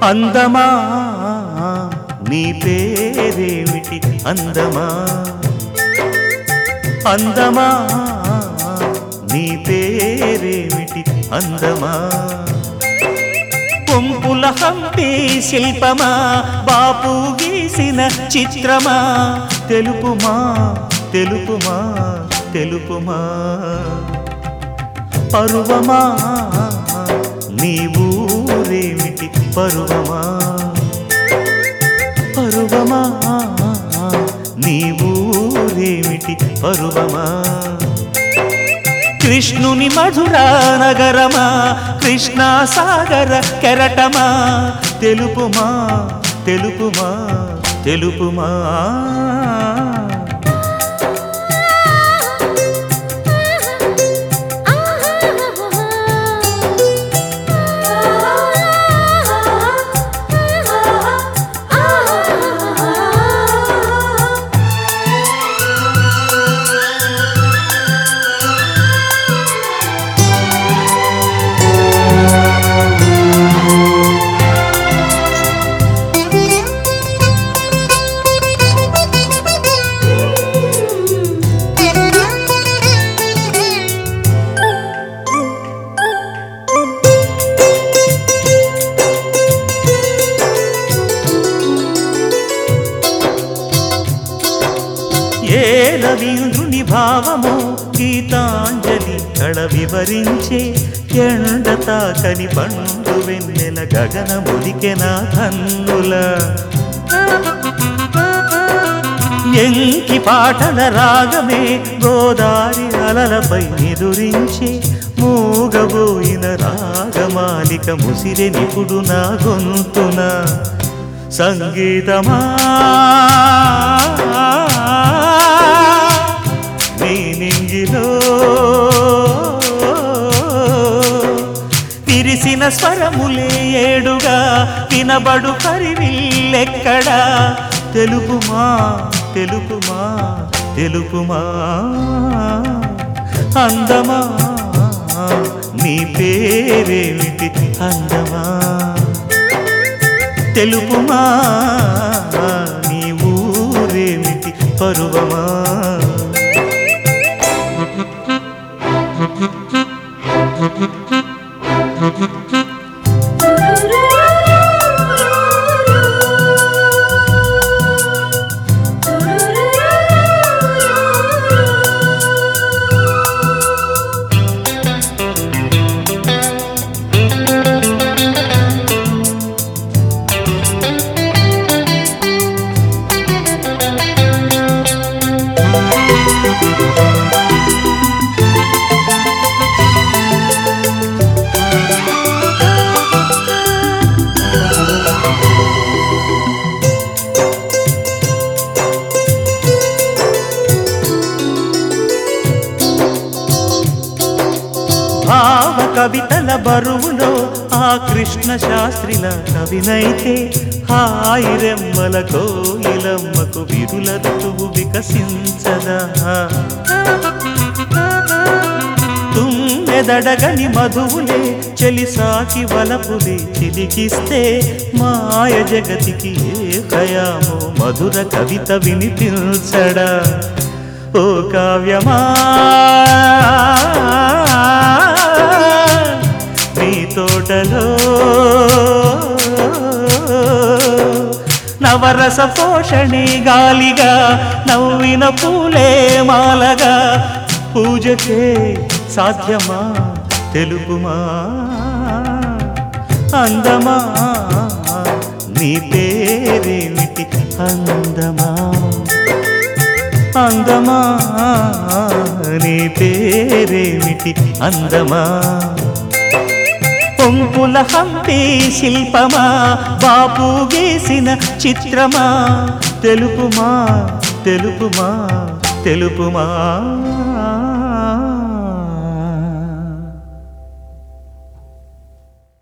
అందమా నీ పేరేమిటి అందమా అందమా నీ పేరేమిటి అందమా పొంపుల హంపి శిల్పమా బాపు గీసిన చిత్రమా తెలుపుమా తెలుపుమా తెలుపుమా పరువమా నీ ఊరేమిటి పరువమా పరువమా నీ ఊరేమిటి పరువమా కృష్ణుని మధురా నగరమా కృష్ణా సాగర కెరటమా తెలుపుమా తెలుపుమా తెలుపుమా ఏ రవీంద్రుని భావము గీతాంజలి కళ వివరించే ఎండ తాకని పండు వెన్నెల గగన ముదికెన కన్నుల ఎంకి పాటల రాగమే గోదారి అలలపై ఎదురించే మూగబోయిన రాగమాలిక ముసిరె నిపుడు నా గొంతున సంగీతమా నీ నింగిలో విరిసిన స్వరములే ఏడుగా వినబడు కరివిల్లెక్కడా తెలుపుమా తెలుపుమా తెలుపుమా అందమా నీ పేరేమిటి అందమా తెలుపుమా నీ ఊరేమిటి పరువమా భావ కవితల బరువులో ఆ కృష్ణ శాస్త్రిల కవినైతే హాయి రెమ్మల కోయిలమ్మకు విరుల ఋతువు వికసించదా తుమ్మెదడగని మధువులే చెలిసాకి వలపులే చిలికిస్తే మాయ జగతికి ఏ భయామో మధుర కవిత వినిపించడా ఓ కావ్యమా నీ తోటలో నవరస పోషణి గాలిగా నవ్విన పూలే మాలగా పూజకే సాధ్యమా తెలుపుమా అందమా నీ పేరేమిటి అందమా అందమా నీ పేరేమిటి అందమా పొంపుల హంపి శిల్పమా బాపు గీసిన చిత్రమా తెలుపుమా తెలుపుమా తెలుపుమా